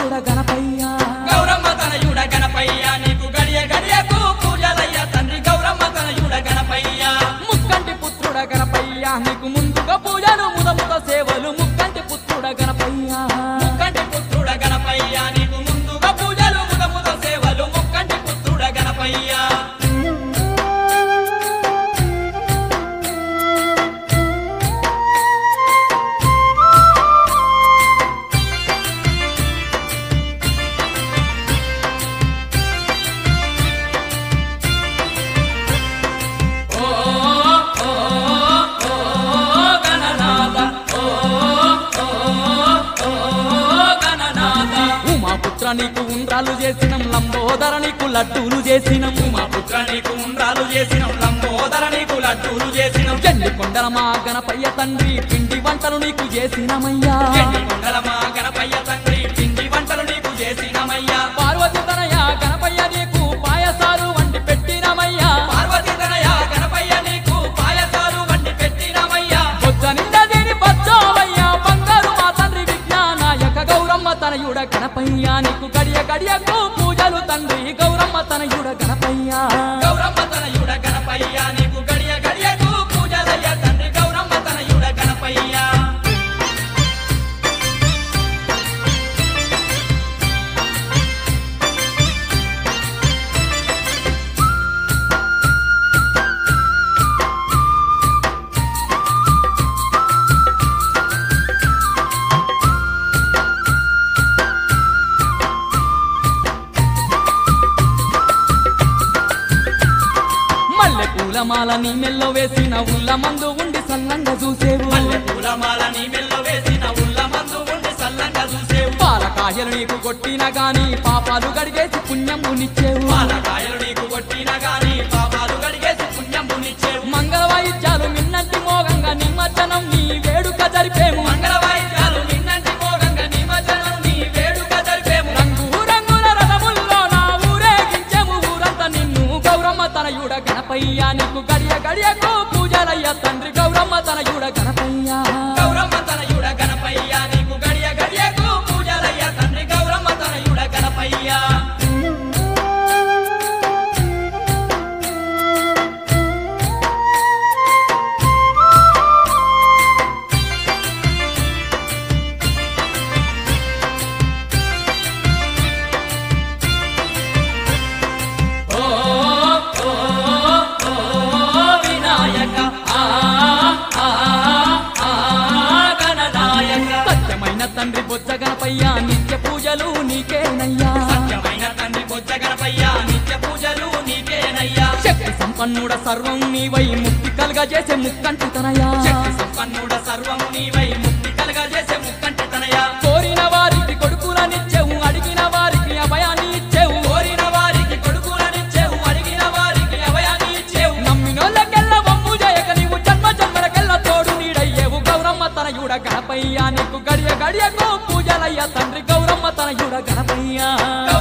తనయుడ గణపయ్య గౌరమ్మ తనయుడ గణపయ్య నీకు గడియ గడియకు పూజలయ్య తండ్రి గౌరమ్మ తనయుడ గణపయ్య ముక్కంటి పుత్రుడ గణపయ్య నీకు ముందుగా పూజలు ముదముద సేవలు ముక్కంటి పుత్రుడ గణపయ్య ముక్కంటి పుత్రుడ గణపయ్య నీకు ముందుగా పూజలు ముదముద సేవలు ముక్కంటి పుత్రుడ గణపయ్య ఓ ఓ ఓ గణనాథ ఓ ఓ ఓ గణనాథ ఉమా పుత్ర నీకు ఉండ్రాలు చేసినం లంబోదర నీకు లడ్డూలు చేసినం మా పుత్ర నీకు ఉండ్రాలు చేసినం లంబోదర నీకు లడ్డూలు చేసినం ఎన్ని కొండల మా గణపయ్య తండ్రి పిండి వంటలు నీకు చేసినమయ్యా ఎన్ని కొండల మా గణపయ్య తండ్రి పిండి వంటలు నీకు చేసినమయ్యా పార్వతి తనయ గణపయ్య నీకు పాయసాలు వండి పెట్టినమయ్యా పార్వతి తనయ గణపయ్య నీకు పాయసాలు వండి పెట్టినమయ్యా బొజ్జ నిండా దేని బచ్చోవయ్యా బంగారు మా తండ్రి విజ్ఞానాయక గౌరమ్మ తనయుడ గణపయ్య నీకు గడియ గడియకు పూజలు తండ్రి గౌరమ్మ తనయుడ గణపయ్య గౌరమ్మ తనయుడ గణపయ్య నీకు గడియ గడియకు పూజలయ్య తండ్రి గౌరమ్మ తనయుడ గణపయ్య మల్లె పూల మాల నీ మెల్లో వేసిన ఉల్ల మందు ఉండి సల్లంగా చూసేవు మల్లె పూలమాల నీ మెల్ల వేసిన ఉల్ల మందు ఉండి సల్లంగా చూసేవు పాలకాయలు నీకు కొట్టిన గాని పాపాలు గడిగేసి పుణ్యమునిచ్చేవు పాలకాయలు నీకు కొట్టిన గాని పాపాలు గడిగేసి పుణ్యమునిచ్చేవు మంగళ వాయిద్యాలు మిన్నంటి మోగంగా నిమజ్జనం నీ వేడుక జరిపేము మంగళ వాయిద్యాలు నిన్నంటి మోగంగా నిమజ్జనం నీ వేడుక జరిపేము రంగు రంగుల రథముల్లో నా ఊరేగించెము ఊరంతా నిన్ను గౌరమ్మ తనయుడ గణపయ్య నీకు గడియ గడియకు పూజలయ్య తండ్రి గౌరమ్మ తనయుడ గణపయ్య గౌరమ్మ తనయుడ గణపయ్య నీకు గడియ గడియకు పూజలయ్య తండ్రి గౌరమ్మ తనయుడ గణపయ్య ఓ ఓ ఓ వినాయక ఆ ఆ ఆ గణనాయక సత్యమైన తండ్రి బొజ్జ గణపయ్య నిత్య పూజలు నీకేనయ్యా సత్యమైన తండ్రి బొజ్జ గణపయ్య నిత్య పూజలు నీకేనయ్యా శక్తి సంపన్నుడ సర్వం నీవై ముక్తి కలుగజేసే ముక్కంటి తనయా శక్తి సంపన్నుడ సర్వం నీవై ముక్తి కలగజేసే ముక్కంటి తనయా కోరిన వారికి కొడుకులనిచ్చెవు అడిగిన వారికి అభయాన్ని ఇచ్చెవు కోరిన వారికి కొడుకులనిచ్చేవు అడిగిన వారికి అభయాన్ని ఇచ్చేవు నమ్మినోళ్ళకెల్ల వంపు చేయక నీవు జన్మ జన్మలకెల్ల తోడు నీడయ్యేవు గౌరమ్మ తనయుడ గణపయ్య నీకు గడియ గడియకు పూజలయ్య తండ్రి గౌరమ్మ తనయుడ గణపయ్య